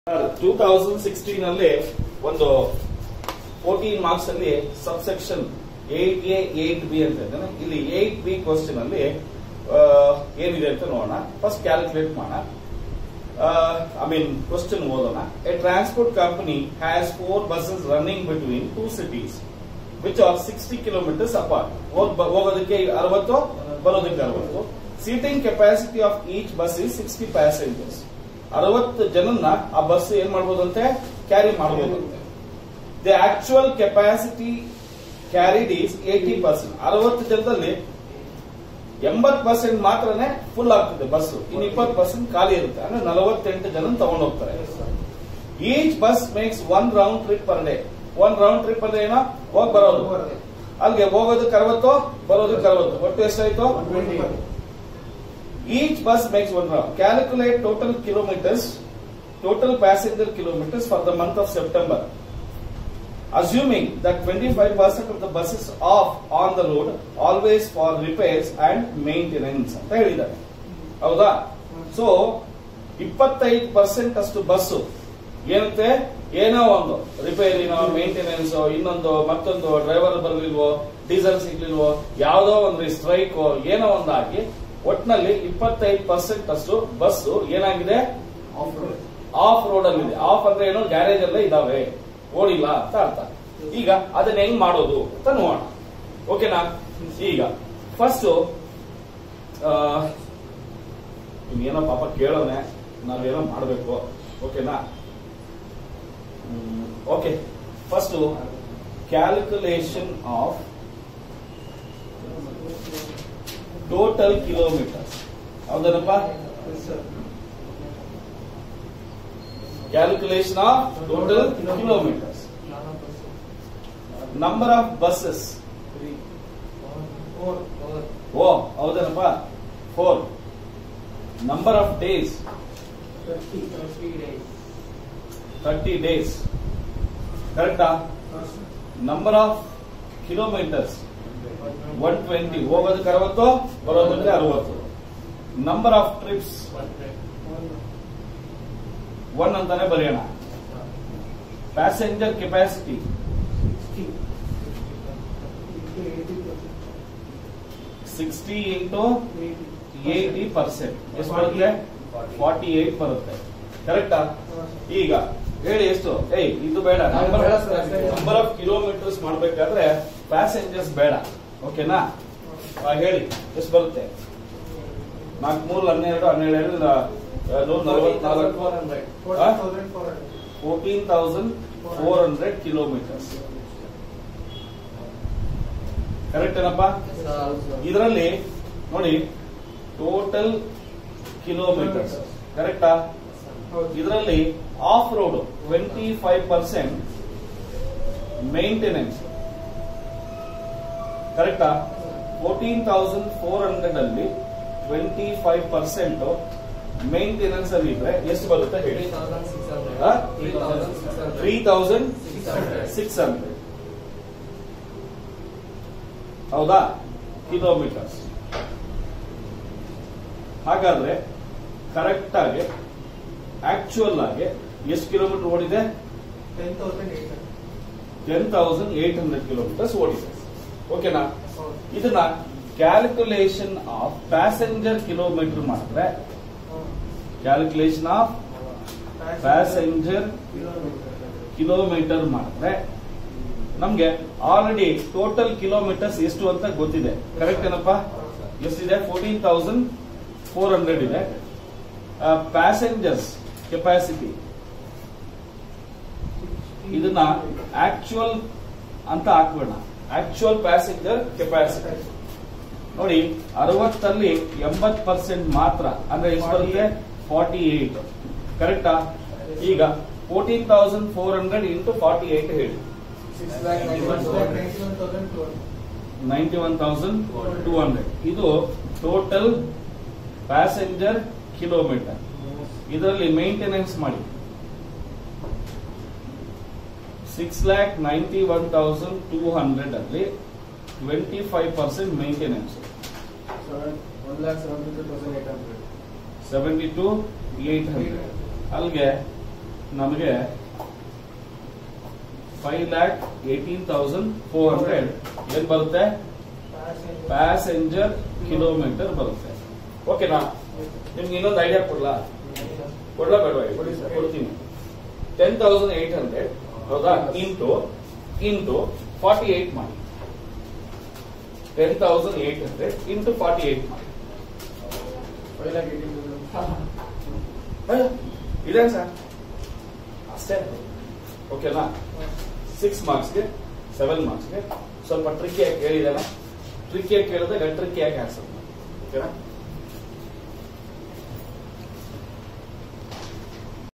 Two thousand sixteen ಅಲ್ಲಿ ಒಂದು fourteen marks ಅಲ್ಲಿ subsection eight A eight B ಅಂತ ಇದ್ದಾನೆ ಇಲ್ಲಿ ಏಟ್ ಬಿ ಕ್ವಶನ್ ಅಲ್ಲಿ ಆ, ಏನಿದೆ ಅಂತ ನೋಡೋಣ ಫಸ್ಟ್ ಕ್ಯಾಲ್ಕುಲೇಟ್ ಮಾಡೋಣ ಐ ಮೀನ್ ಕ್ವಶನ್ ಓದೋಣ a transport company has four buses running between two cities which are sixty kilometres apart ಹೋಗೋದಕ್ಕೆ ಅರವತ್ತು ಬರೋದಕ್ಕೆ ಅರವತ್ತು seating capacity of each bus is sixty passengers ಅರವತ್ತು ಜನನ್ನ ಆ ಬಸ್ ಏನ್ ಮಾಡ್ಬೋದಂತೆ ಕ್ಯಾರಿ ಮಾಡಬಹುದಂತೆ the actual capacity carried is eighty percent ಅರವತ್ತು ಜನದಲ್ಲಿ ಎಂಬತ್ ಪರ್ಸೆಂಟ್ ಮಾತ್ರನೇ ಫುಲ್ ಆಗ್ತದೆ ಬಸ್ ಇನ್ನು ಇಪ್ಪತ್ತು ಪರ್ಸೆಂಟ್ ಖಾಲಿ ಇರುತ್ತೆ ಅಂದ್ರೆ ನಲವತ್ತೆಂಟು ಜನ ತಗೊಂಡು ಹೋಗ್ತಾರೆ each bus makes one round trip per day one round trip ಅಂದ್ರೆ ಏನೋ ಹೋಗ್ ಬರೋದು ಅಲ್ಲಿಗೆ ಹೋಗೋದಕ್ಕೆ ಅರವತ್ತು ಬರೋದಕ್ಕೆ ಅರವತ್ತು ಒಟ್ಟು ಎಷ್ಟಾಯ್ತು each bus makes one round calculate total kilometres total passenger kilometres for the month of September assuming that 25% of the buses off on the road always for repairs and maintenance ಅಂತ ಹೇಳಿದ್ದಾರೆ ಹೌದಾ ಸೊ ಇಪ್ಪತ್ತೈದು percent ಅಷ್ಟು bus ಏನಂತೆ ಏನೋ ಒಂದು ರಿಪೇರಿನೋ maintenance ಇನ್ನೊಂದು ಮತ್ತೊಂದು ಡ್ರೈವರ್ ಬರ್ಲಿಲ್ವೋ ಡೀಸೆಲ್ ಸಿಗ್ಲಿಲ್ವೋ ಯಾವುದೋ ಒಂದು ಸ್ಟ್ರೈಕ್ ಏನೋ ಒಂದಾಗಿ ಒಟ್ನಲ್ಲಿ ಇಪ್ಪತ್ತೈದು ಪರ್ಸೆಂಟ್ ಅಷ್ಟು ಬಸ್ಸು ಏನಾಗಿದೆ ಆಫ್ ರೋಡ್ ಅಲ್ಲಿ ಇದೆ ಆಫ್ ಅಂದ್ರೆ ಏನು ಗ್ಯಾರೇಜ್ ಅಲ್ಲೇ ಇದಾವೆ ಓಡಿಲ್ಲ ಅಂತ ಅರ್ಥ ಈಗ ಅದನ್ನ ಹೆಂಗ್ ಮಾಡೋದು ಅಂತ ನೋಡೋಣ ಓಕೆನಾ ಈಗ ಫಸ್ಟ್ ಏನೋ ಪಾಪ ಕೇಳೋನೆ ನಾವೇನೋ ಮಾಡಬೇಕು ಓಕೆನಾ okay first calculation of total kilometres ಹೌದನಪ್ಪ calculation of total kilometres number of buses ಓ ಹೌದನಪ್ಪ four number of days thirty days ಕರೆಕ್ಟಾ number of kilometres one twenty ಹೋಗೋದಕ್ಕೆ ಅರವತ್ತು ಬರೋದಕ್ಕೆ ಅರವತ್ತು ನಂಬರ್ ಆಫ್ ಟ್ರಿಪ್ಸ್ ಒನ್ ಅಂತಾನೆ ಬರೆಯೋಣ passenger capacity sixty into eighty percent ಎಷ್ಟು ಬರುತ್ತೆ ಫಾರ್ಟಿ ಏಟ್ ಬರುತ್ತೆ ಕರೆಕ್ಟಾ ಈಗ ಹೇಳಿ ಎಷ್ಟು ಏಯ್ ಇದು ಬೇಡ ನಂಬರ್ ಬೇಡ sir, ಅಷ್ಟೇ. ನಂಬರ್ ಆಫ್ ಕಿಲೋಮೀಟರ್ಸ್ ಮಾಡ್ಬೇಕಾದ್ರೆ ಪ್ಯಾಸೆಂಜರ್ಸ್ ಬೇಡ ಓಕೆನಾ ಆ, ಹೇಳಿ ಎಷ್ಟು ಬರುತ್ತೆ ನಾಲ್ಕು ಮೂರು ಹನ್ನೆರಡು ಹನ್ನೆರಡು ಎರಡು ನೂರ ನಲವತ್ನಾಲ್ಕು fourteen thousand four hundred kilometres correct ಏನಪ್ಪ ಇದರಲ್ಲಿ ನೋಡಿ ಟೋಟಲ್ ಕಿಲೋಮೀಟರ್ಸ್ ಕರೆಕ್ಟಾ ಇದರಲ್ಲಿ off road twenty five percent maintenance ಕರೆಕ್ಟಾ ಫೋರ್ಟೀನ್ ತೌಸಂಡ್ ಫೋರ್ ಹಂಡ್ರೆಡ್ ಅಲ್ಲಿ ಟ್ವೆಂಟಿ ಫೈವ್ ಪರ್ಸೆಂಟ್ ಮೇಂಟೆನೆನ್ಸ್ ಅಲ್ಲಿ ಇದ್ರೆ ಎಷ್ಟು ಬರುತ್ತೆ ಹೇಳಿ ತ್ರೀ ತೌಸಂಡ್ ಸಿಕ್ಸ್ ಹಂಡ್ರೆಡ್ ಹೌದಾ ಕಿಲೋಮೀಟರ್ಸ್ ಹಾಗಾದ್ರೆ ಕರೆಕ್ಟ್ ಆಗಿ ಆಕ್ಚುಯಲ್ ಆಗಿ ಎಷ್ಟು ಕಿಲೋಮೀಟರ್ ಓಡಿದೆ ten thousand eight hundred kilometres ಓಡಿದೆ ಓಕೆನಾ ಇದನ್ನ ಕ್ಯಾಲ್ಕುಲೇಷನ್ ಆಫ್ ಪ್ಯಾಸೆಂಜರ್ ಕಿಲೋಮೀಟರ್ ಮಾಡಿದ್ರೆ ಕ್ಯಾಲ್ಕುಲೇಷನ್ ಆಫ್ ಪ್ಯಾಸೆಂಜರ್ ಕಿಲೋಮೀಟರ್ ಮಾಡಿದ್ರೆ ನಮ್ಗೆ ಆಲ್ರೆಡಿ ಟೋಟಲ್ ಕಿಲೋಮೀಟರ್ಸ್ ಎಷ್ಟು ಅಂತ ಗೊತ್ತಿದೆ ಕರೆಕ್ಟ್ ಏನಪ್ಪ ಎಷ್ಟಿದೆ ಫೋರ್ಟೀನ್ ತೌಸಂಡ್ ಫೋರ್ ಹಂಡ್ರೆಡ್ ಇದೆ ಪ್ಯಾಸೆಂಜರ್ಸ್ ಕೆಪಾಸಿಟಿ ಇದನ್ನ ಆಕ್ಚುಯಲ್ ಅಂತ ಹಾಕ್ಬೇಡ ಆಕ್ಚುಯಲ್ ಪ್ಯಾಸೆಂಜರ್ ಕೆಪಾಸಿಟಿ ನೋಡಿ ಅರವತ್ತಲ್ಲಿ ಎಂಬತ್ ಪರ್ಸೆಂಟ್ ಮಾತ್ರ ಅಂದ್ರೆ ಎಷ್ಟು ಬರುತ್ತೆ ಫಾರ್ಟಿ ಏಟ್ ಕರೆಕ್ಟಾ ಈಗ fourteen thousand four hundred into forty eight ಹೇಳಿ ninety one thousand two hundred ಇದು ಟೋಟಲ್ ಪ್ಯಾಸೆಂಜರ್ ಕಿಲೋಮೀಟರ್ ಇದರಲ್ಲಿ ಮೇಂಟೆನೆನ್ಸ್ ಮಾಡಿ six lakh ninety one thousand two hundred ಅಲ್ಲಿ twenty five percent maintenance seventy two eight hundred ಅಲ್ಲಿಗೆ ನಮಗೆ five lakh eighteen thousand four hundred ಏನ್ ಬರುತ್ತೆ passenger kilometre ಬರುತ್ತೆ ಓಕೆನಾ ನಿಮ್ಗೆ ಇನ್ನೊಂದು ಐಡಿಯಾ ಕೊಡ್ಲಾ ಕೊಡ್ಲಾ ಬೇಡವಾ ಕೊಡಿ ಸರ್. ಕೊಡ್ತೀನಿ ಟೆನ್ ತೌಸಂಡ್ ಏಟ್ ಹಂಡ್ರೆಡ್ ಹೌದಾ ಇಂಟು ಇಂಟು ಫಾರ್ಟಿ ಏಟ್ ಮಾಡಿ ten thousand eight hundred into forty eight ಮಾಡಿ ಇದೆ ಸರ್ ಅಷ್ಟೇ ಓಕೆನಾ ಸಿಕ್ಸ್ ಮಾರ್ಕ್ಸ್ಗೆ ಸೆವೆನ್ ಮಾರ್ಕ್ಸ್ಗೆ ಸ್ವಲ್ಪ ಟ್ರಿಕ್ಕಿಯಾಗಿ ಕೇಳಿದಾನೆ ಟ್ರಿಕ್ಕಿಯಾಗಿ ಕೇಳಿದಾಗ ಟ್ರಿಕ್ಕಿಯಾಗಿ ಆನ್ಸರ್ ಓಕೆನಾ